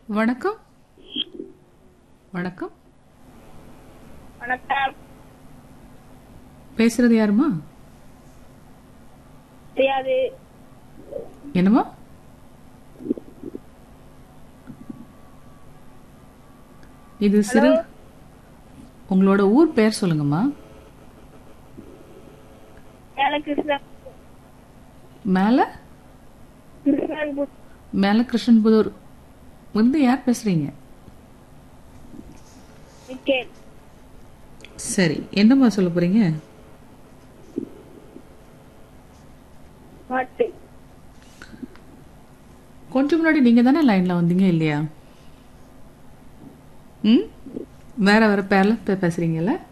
வணக்கம் வணக்கம் வணக்கம் பேசுறது யாருமா தெரியாது என்னம்மா இது சிறு உங்களோட ஊர் பேர் சொல்லுங்கம்மா மேல கிருஷ்ணன் மேல கிருஷ்ணன் பு- மேல கிருஷ்ணன்புதூர் வந்து யார் பேசுறீங்க நிக்கேல் சரி என்னம்மா சொல்ல போறீங்க பாட்டு கொஞ்சம் முன்னாடி நீங்க தானே லைன்ல வந்தீங்க இல்லையா ம் வேற வேற பேர்ல பே- பேசுறீங்கல்ல